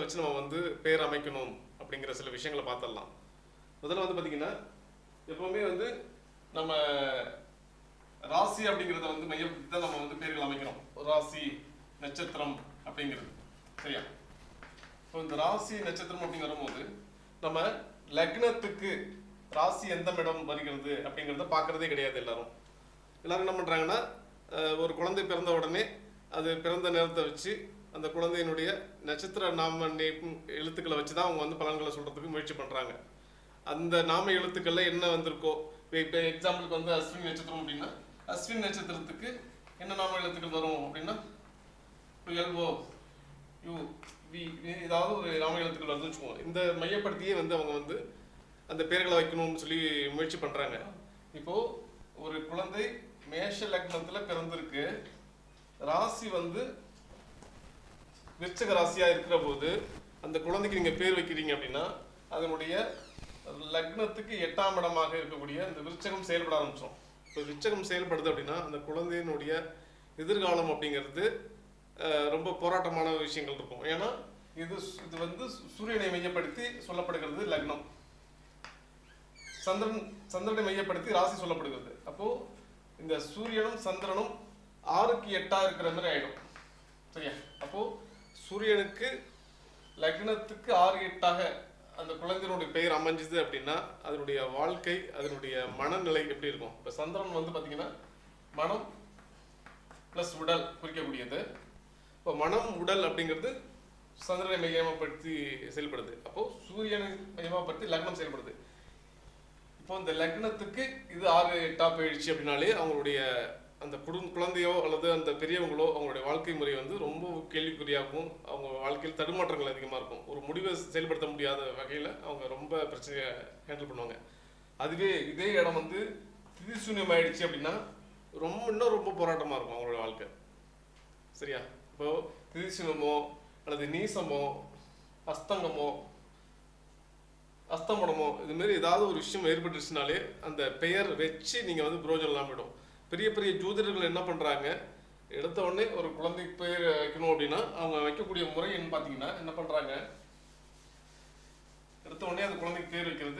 வச்சு நம்ம வந்து பேர் அமைக்கணும் அப்படிங்கிற சில விஷயங்களை பார்த்துடலாம் முதல்ல வந்து பார்த்தீங்கன்னா எப்பவுமே வந்து நம்ம ராசி அப்படிங்கிறத வந்து மையப்படுத்தி தான் நம்ம வந்து பேர்கள் அமைக்கிறோம் ராசி நட்சத்திரம் அப்படிங்கிறது சரியா இப்போ இந்த ராசி நட்சத்திரம் அப்படின்னு வரும்போது நம்ம லக்னத்துக்கு ராசி எந்த இடம் வருகிறது அப்படிங்கிறத பார்க்கறதே கிடையாது எல்லாரும் எல்லாரும் என்ன பண்ணுறாங்கன்னா அஹ், ஒரு குழந்தை பிறந்த உடனே அது பிறந்த நேரத்தை வச்சு அந்த குழந்தையினுடைய நட்சத்திர நாம நே- எழுத்துக்களை வச்சு தான் அவங்க வந்து பலன்களை சொல்கிறதுக்கு முயற்சி பண்ணுறாங்க அந்த நாம எழுத்துக்கள்ல என்ன வந்திருக்கோ இப்போ எக்ஸாம்பிளுக்கு வந்து அஸ்வின் நட்சத்திரம் அப்படின்னா அஸ்வின் நட்சத்திரத்துக்கு என்ன நாம எழுத்துக்கள் வரும் அப்படின்னா எல்ஓ யூ வி ஏதாவது ஒரு நாம எழுத்துக்கள் வருதுன்னு வச்சுக்கோங்க இந்த மையப்படுத்தியே வந்து அவங்க வந்து அந்த பேர்களை வைக்கணும்னு சொல்லி முயற்சி பண்றாங்க இப்போ ஒரு குழந்தை மேஷ லக்னத்துல பிறந்திருக்கு ராசி வந்து விருச்சக ராசியா இருக்கிற போது அந்த குழந்தைக்கு நீங்க பேர் வைக்கிறீங்க அப்படின்னா அதனுடைய லக்னத்துக்கு எட்டாம் இடமாக இருக்கக்கூடிய இந்த விருச்சகம் செயல்பட ஆரம்பிச்சோம் இப்போ விருச்சகம் செயல்படுது அப்படின்னா அந்த குழந்தையினுடைய எதிர்காலம் அப்படிங்கிறது அஹ், ரொம்ப போராட்டமான விஷயங்கள் இருக்கும் ஏன்னா இது சு- இது வந்து சு- சூரியனை மையப்படுத்தி சொல்லப்படுகிறது லக்னம் சந்திரன் சந்திரனை மையப்படுத்தி ராசி சொல்லப்படுகிறது அப்போ இந்த சூரியனும் சந்திரனும் ஆறுக்கு எட்டா இருக்கிற மாதிரி ஆயிடும் சரியா அப்போ சூரியனுக்கு லக்னத்துக்கு ஆறு எட்டாக அந்த குழந்தையினுடைய பெயர் அமைஞ்சுது அப்படின்னா அதனுடைய வாழ்க்கை அதனுடைய மனநிலை எப்படி இருக்கும் இப்போ சந்திரன் வந்து பார்த்தீங்கன்னா மனம் ப்ளஸ் உடல் குறிக்கக்கூடியது இப்போ மனம் உடல் அப்படிங்கிறது சந்திரனை மையமாப்படுத்தி செயல்படுது அப்போ சூரியனை மையமாப்படுத்தி லக்னம் செயல்படுது இப்போ இந்த லக்னத்துக்கு இது ஆறு எட்டா போயிடுச்சு அப்படின்னாலே அவங்களுடைய அந்த குடும் குழந்தையோ அல்லது அந்த பெரியவங்களோ அவங்களுடைய வாழ்க்கை முறை வந்து ரொம்ப கேள்விக்குறியாகவும் அவங்க வாழ்க்கையில் தடுமாற்றங்கள் அதிகமாக இருக்கும் ஒரு முடிவை செயல்படுத்த முடியாத வகையில் அவங்க ரொம்ப பிரச்சனையை ஹேண்டில் பண்ணுவாங்க அதுவே இதே இடம் வந்து திதிசூன்யம் ஆயிடுச்சு அப்படின்னா ரொம்ப இன்னும் ரொம்ப போராட்டமாக இருக்கும் அவங்களோட வாழ்க்கை சரியா இப்போ திதிசூன்யமோ அல்லது நீசமோ அஸ்தங்கமோ அஸ்தமனமோ இது மாதிரி ஏதாவது ஒரு விஷயம் ஏற்பட்டுச்சுனாலே அந்த பெயர் வச்சு நீங்க வந்து புரோஜனம் இல்லாம போயிடும் பெரிய பெரிய ஜோதிடர்கள் என்ன பண்றாங்க எடுத்த உடனே ஒரு குழந்தைக்கு பேர் வைக்கணும் அப்படின்னா அவங்க வைக்கக்கூடிய முறை என்ன பாத்தீங்கன்னா என்ன பண்றாங்க எடுத்த உடனே அந்த குழந்தைக்கு பேர் வைக்கிறது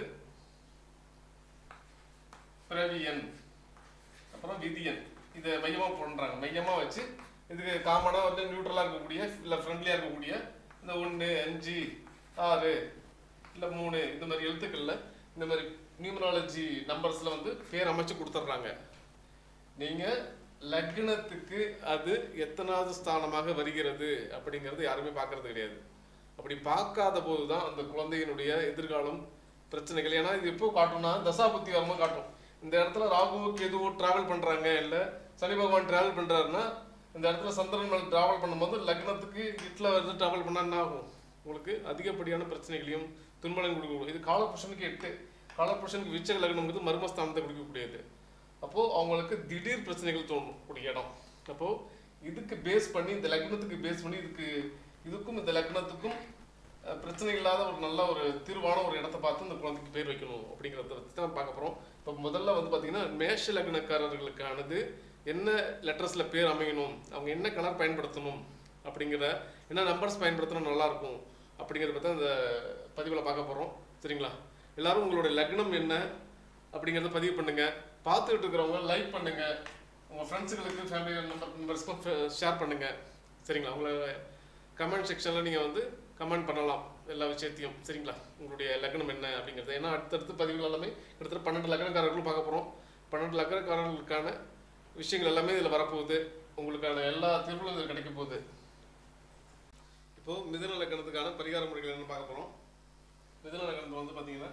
பிறவி எண் அப்புறம் விதி எண் இதை மையமா பண்றாங்க மையமா வச்சு இதுக்கு காமனா வந்து நியூட்ரலா இருக்கக்கூடிய இல்ல ஃப்ரெண்ட்லியா இருக்கக்கூடிய இந்த ஒன்று அஞ்சு ஆறு இல்ல மூணு இந்த மாதிரி எழுத்துக்கள்ல இந்த மாதிரி நியூமராலஜி நம்பர்ஸ்ல வந்து பேர் அமைச்சு கொடுத்துட்றாங்க நீங்க லக்னத்துக்கு அது எத்தனாவது ஸ்தானமாக வருகிறது அப்படிங்கிறது யாருமே பார்க்கறது கிடையாது அப்படி பார்க்காத போது தான் அந்த குழந்தையினுடைய எதிர்காலம் பிரச்சனைகள் ஏன்னா இது எப்போ காட்டும்னா தசாபுத்தி வரும்போது காட்டும் இந்த இடத்துல ராகுவோ கேதுவோ டிராவல் பண்றாங்க இல்ல சனி பகவான் டிராவல் பண்றாருன்னா இந்த இடத்துல சந்திரன் மேல டிராவல் பண்ணும்போது லக்னத்துக்கு இட்ல வந்து டிராவல் பண்ணா என்ன ஆகும் உங்களுக்கு அதிகப்படியான பிரச்சனைகளையும் துன்பங்களையும் கொடுக்கக்கூடும் இது காலபுருஷனுக்கு எட்டு காலபுருஷனுக்கு விச்சக லக்னம்ங்கிறது மர்மஸ்தானத்தை கொடுக்கக்கூடியது அப்போ அவங்களுக்கு திடீர் பிரச்சனைகள் தோணும் கூடிய இடம் அப்போ இதுக்கு பேஸ் பண்ணி இந்த லக்னத்துக்கு பேஸ் பண்ணி இதுக்கு இதுக்கும் இந்த லக்னத்துக்கும் அஹ், பிரச்சனை இல்லாத ஒரு நல்ல ஒரு தீர்வான ஒரு இடத்த பார்த்து இந்த குழந்தைக்கு பேர் வைக்கணும் அப்படிங்கிறத பற்றி தான் பார்க்க போகிறோம் இப்போ முதல்ல வந்து பார்த்தீங்கன்னா மேஷ லக்னக்காரர்களுக்கானது என்ன லெட்டர்ஸில் பேர் அமையணும் அவங்க என்ன கலர் பயன்படுத்தணும் அப்படிங்கிற என்ன நம்பர்ஸ் பயன்படுத்தினா நல்லா இருக்கும் அப்படிங்கிறத பற்றி அந்த பதிவில் பார்க்க போகிறோம் சரிங்களா எல்லாரும் உங்களுடைய லக்னம் என்ன அப்படிங்கிறத பதிவு பண்ணுங்க பார்த்துக்கிட்டு இருக்கிறவங்க லைக் பண்ணுங்க உங்க ஃப்ரெண்ட்ஸுகளுக்கு ஃபேமிலி நம்பர் மெம்பர்ஸ்க்கும் ஷேர் பண்ணுங்க சரிங்களா உங்களை கமெண்ட் செக்ஷன்ல நீங்க வந்து கமெண்ட் பண்ணலாம் எல்லா விஷயத்தையும் சரிங்களா உங்களுடைய லக்னம் என்ன அப்படிங்கிறது ஏன்னா அடுத்தடுத்து பதிவுகள் எல்லாமே கிட்டத்தட்ட பன்னெண்டு லக்னக்காரர்களும் பார்க்க போறோம் பன்னெண்டு லக்னக்காரர்களுக்கான விஷயங்கள் எல்லாமே இதில் வரப்போகுது உங்களுக்கான எல்லா தீர்வுகளும் இதில் கிடைக்க போகுது இப்போ மிதுன லக்னத்துக்கான பரிகார முறைகள் என்ன பார்க்க போறோம் மிதுன லக்னத்தில் வந்து பார்த்தீங்கன்னா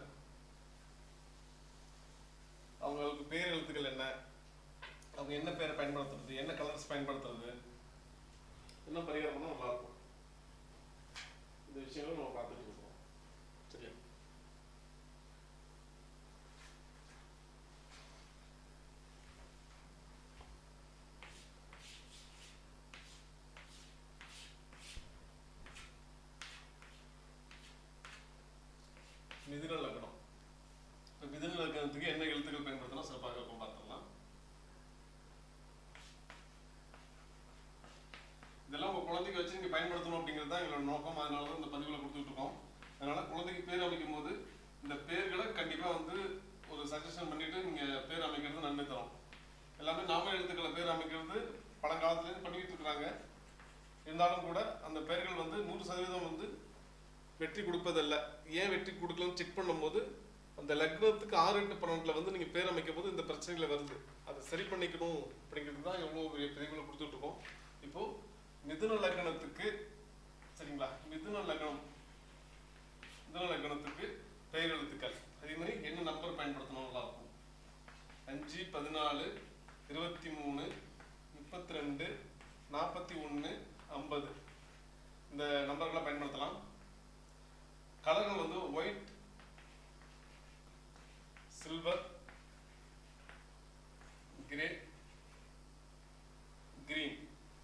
அவங்களுக்கு பேர் எழுத்துக்கள் என்ன அவங்க என்ன பேரை பயன்படுத்துறது என்ன கலர்ஸ் பயன்படுத்துறது என்ன பரிகாரம் பண்ணா நல்லா இருக்கும் இந்த விஷயங்களும் நம்ம பார்த்துட்டு இருக்கோம் சரியா மிதுன லக்னம் இப்போ மிதுன லக்னத்துக்கு என்ன எழுத்துக்கள் பயன்படுத்தலாம் சிறப்பாக இருக்கும் பார்த்துடலாம் இதெல்லாம் உங்க குழந்தைக்கு வச்சு நீங்க பயன்படுத்த பயன்படுத்தணும் அப்படிங்கிறது தான் எங்களோட நோக்கம் அதனால தான் இந்த பதிவுகளை கொடுத்துட்டு இருக்கோம் அதனால குழந்தைக்கு பேர் அமைக்கும் போது இந்த பேர்களை கண்டிப்பா வந்து ஒரு சஜஷன் பண்ணிட்டு நீங்க பேர் அமைக்கிறது நன்மை தரும் எல்லாமே நாம எழுத்துக்களை பேர் அமைக்கிறது பழங்காலத்துலேருந்து பண்ணிட்டு இருக்காங்க இருந்தாலும் கூட அந்த பெயர்கள் வந்து நூறு சதவீதம் வந்து வெற்றி கொடுப்பதல்ல ஏன் வெற்றி கொடுக்கலன்னு செக் பண்ணும்போது அந்த லக்னத்துக்கு ஆறு எட்டு பன்னெண்டுல வந்து நீங்க பேர் அமைக்கும் போது இந்த பிரச்சனைகளை வருது அதை சரி பண்ணிக்கணும் அப்படிங்கிறது தான் எவ்வளோ பெரிய பதிவுகளை கொடுத்துட்டு இருக்கோம் இப்போ மிதுன லக்னத்துக்கு சரிங்களா மிதுன லக்னம் மிதுன லக்னத்துக்கு பெயர் எழுத்துக்கள் அதே மாதிரி என்ன நம்பர் பயன்படுத்தணும் நல்லா இருக்கும் அஞ்சு பதினாலு இருபத்தி மூணு முப்பத்தி ரெண்டு நாற்பத்தி ஒன்று ஐம்பது இந்த நம்பர்களை பயன்படுத்தலாம் கலர்கள் வந்து ஒயிட் சில்வர் கிரே கிரீன்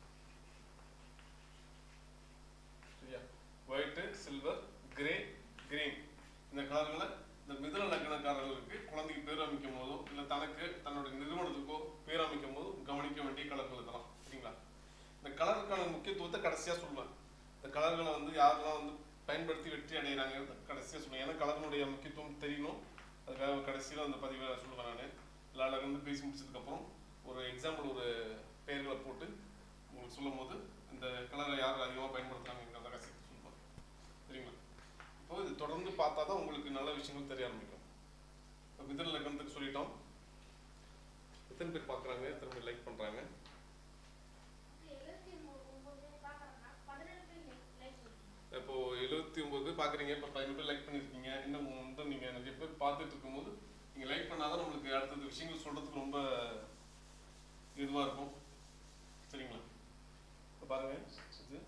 சரியா ஒயிட்டு சில்வர் கிரே கிரீன் இந்த கலர்களை இந்த மிதுன லக்னக்காரர்களுக்கு குழந்தைக்கு பேர் அமைக்கும் போதோ இல்லை தனக்கு தன்னுடைய நிறுவனத்துக்கோ பேர் அமைக்கும் போதோ கவனிக்க வேண்டிய கலர்கள் இதெல்லாம் சரிங்களா இந்த கலருக்கான முக்கியத்துவத்தை கடைசியா சொல்லுவேன் இந்த கலர்களை வந்து யாரெல்லாம் வந்து பயன்படுத்தி வெற்றி அடைகிறாங்க கடைசியா சொல்லுவேன் ஏன்னா கலரினுடைய முக்கியத்துவம் தெரியணும் அதுக்காக கடைசியில அந்த பதிவை சொல்லுவேன் நான் எல்லாரும் வந்து பேசி முடிச்சதுக்கப்புறம் ஒரு எக்ஸாம்பிள் ஒரு பெயர்களை போட்டு உங்களுக்கு சொல்லும் போது இந்த கலரை யார் அதிகமாக பயன்படுத்துறாங்கிறத கடைசி சொல்லுவேன் சரிங்களா இப்போ இது தொடர்ந்து பார்த்தா தான் உங்களுக்கு நல்ல விஷயங்கள் தெரிய ஆரம்பிக்கும் இப்போ மிதன லக்னத்துக்கு சொல்லிட்டோம் எத்தனை பேர் பார்க்குறாங்க எத்தனை பேர் லைக் பண்ணுறாங்க எழுபத்தி ஒன்பது பேர் பார்க்கறாங்கன்னா பதினேழு பேர் லைக் பண்ணுங்க இப்போ எழுபத்தி ஒன்பது பேர் பார்க்குறீங்க இப்போ பதினெட்டு பேர் லைக் பண்ணியிருக்கீங்க இன்னும் வந்து நீங்கள் நிறைய பேர் பார்த்துட்டு இருக்கும்போது நீங்கள் லைக் பண்ணாதான் நம்மளுக்கு அடுத்தது விஷயங்கள் சொல்கிறதுக்கு ரொம்ப இதுவாக இருக்கும் சரிங்களா இப்போ பாருங்க இது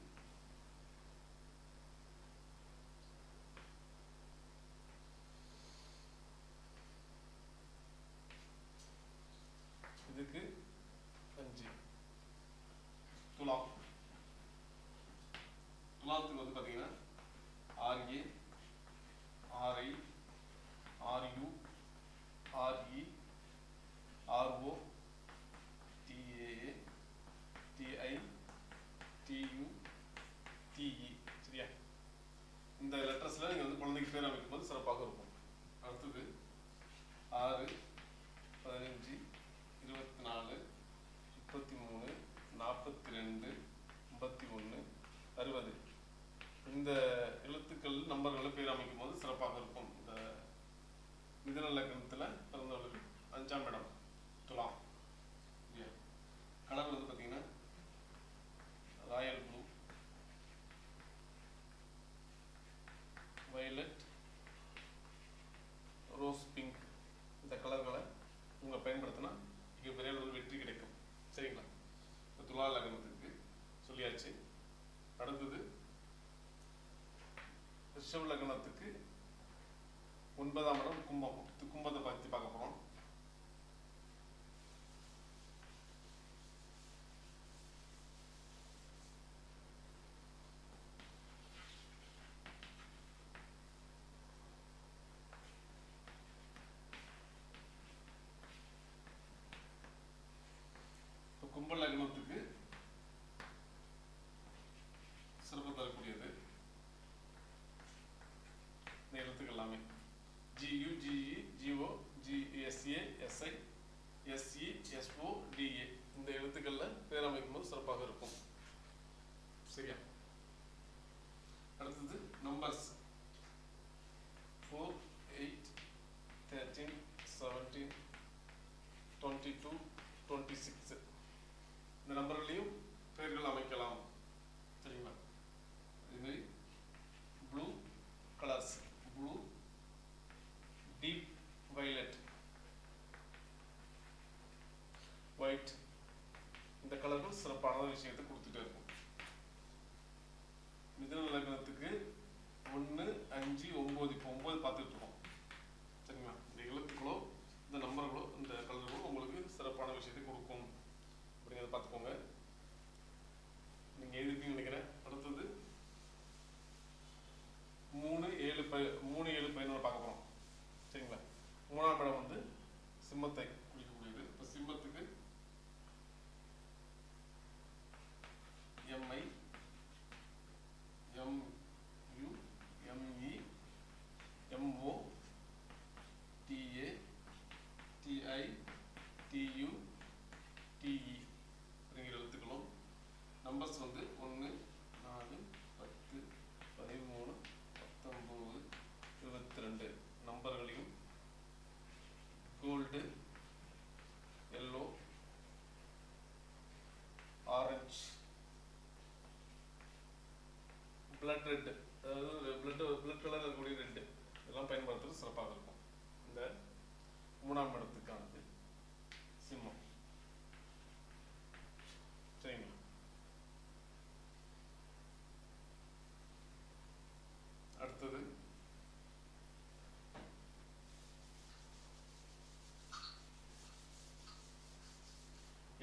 இதுக்கு அஞ்சு துலாம் துலாத்துக்கு வந்து பார்த்தீங்கன்னா R A R I R U R E R O T A A T I T U T E சரியா இந்த லெட்டர்ஸில் நீங்கள் வந்து குழந்தைக்கு பேர் அமைக்கும் போது சிறப்பாக இருக்கும் அடுத்தது ஆறு பதினஞ்சு இருபத்தி நாலு முப்பத்தி மூணு நாற்பத்தி ரெண்டு ஐம்பத்தி ஒன்று அறுபது இந்த எழுத்துக்கள் நம்பர்களை பேர் அமைக்கும் போது சிறப்பாக இருக்கும் இந்த மிதன லக்னத்தில் பிறந்தவர்கள் அஞ்சாம் இடம் துலாம் கலர் வந்து பார்த்தீங்கன்னா royal blue violet rose pink இந்த கலர்களை உங்க பயன்படுத்தினா மிகப்பெரிய அளவில் வெற்றி கிடைக்கும் சரிங்களா இப்போ துலா லக்னத்துக்கு சொல்லியாச்சு அடுத்தது ரிஷவ லக்னத்துக்கு ஒன்பதாம் இடம் கும்பம் இது கும்பத்தை பற்றி பார்க்க போறோம் இப்போ கும்ப லக்னத்துக்கு சிறப்பு தரக்கூடியது இந்த எழுத்துக்கள் எல்லாமே G U G E G O G S A S I S E S O T A இந்த எழுத்துக்கள்ல பேர் அமைக்கும் போது சிறப்பாக இருக்கும் சரியா அடுத்தது numbers four eight thirteen seventeen twenty two twenty six இந்த நம்பர்லையும் பெயர்கள் அமைக்கலாம் சரிங்களா இதுமாரி blue colours blue deep violet white இந்த கலர்கள் சிறப்பான விஷயத்தை கொடுத்துட்டே இருக்கும் மிதுன லக்னத்துக்கு ஒன்று அஞ்சு ஒம்பது இப்போ ஒம்பது பார்த்துட்டு இருக்கோம் சரிங்களா இந்த எழுத்துக்களோ இந்த நம்பர்களோ இந்த கலர்களோ உங்களுக்கு சிறப்பான விஷயத்தை கொடுக்கும் அப்படிங்கிறத பார்த்துக்கோங்க நீங்கள் எழுதிருக்கீங்கன்னு நினைக்கிறேன் அடுத்தது மூணு ஏழு ப மூணு ஏழு பதினொன்று பார்க்க போகிறோம் சரிங்களா மூணாம் இடம் வந்து சிம்மத்தை குறிக்கக்கூடியது இப்போ சிம்மத்துக்கு எம்ஐ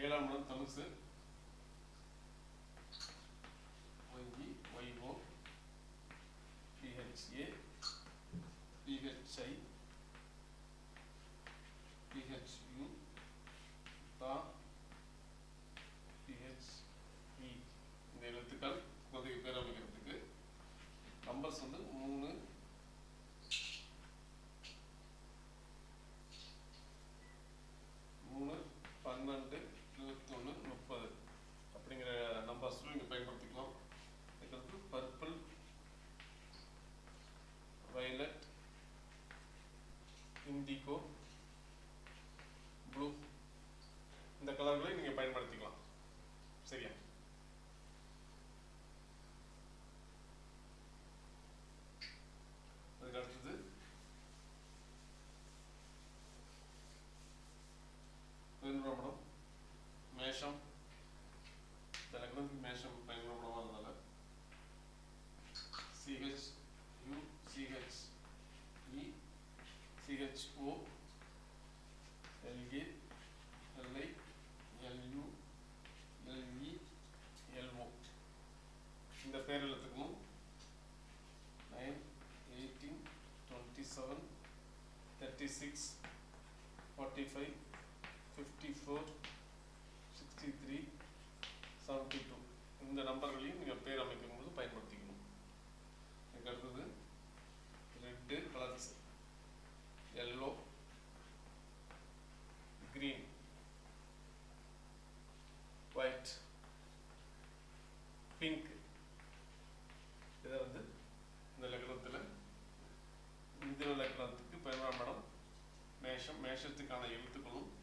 ஏழாம் இடம் தனுசு Y E Y O P H A P H I P H U தா பிஹெச்இ இந்த எழுத்துக்கள் குழந்தைக்கு பேர் அமைக்கிறதுக்கு நம்பர்ஸ் வந்து மூணு மூணு பன்னெண்டு இருபத்தொன்று முப்பது அப்படிங்கிற நம்பர்ஸில் நீங்கள் பயன்படுத்திக்கலாம் இதுக்கு பர்பிள் வயலட் இண்டிகோ ப்ளூ இந்த கலர்களை நீங்கள் பயன்படுத்திக்கலாம் சரியா அதுக்கு அடுத்தது பதினோராம் மேஷம் இந்த லக்னத்துக்கு மேஷம் பயன்படுமா இருந்ததால C H U C H E C H O L A L I L U L E L O இந்த பேர் எழுத்துக்கணும் nine eighteen twenty seven thirty six forty five fifty four sixty three seventy two இந்த நம்பர்களையும் நீங்கள் பேர் அமைக்கும் போது பயன்படுத்திக்கணும் இதுக்கு அடுத்தது red colours yellow green white pink இதை வந்து இந்த லக்னத்தில் இந்த லக்னத்துக்கு பதினொன்றாம் இடம் மேஷம் மேஷத்துக்கான எழுத்துக்களும்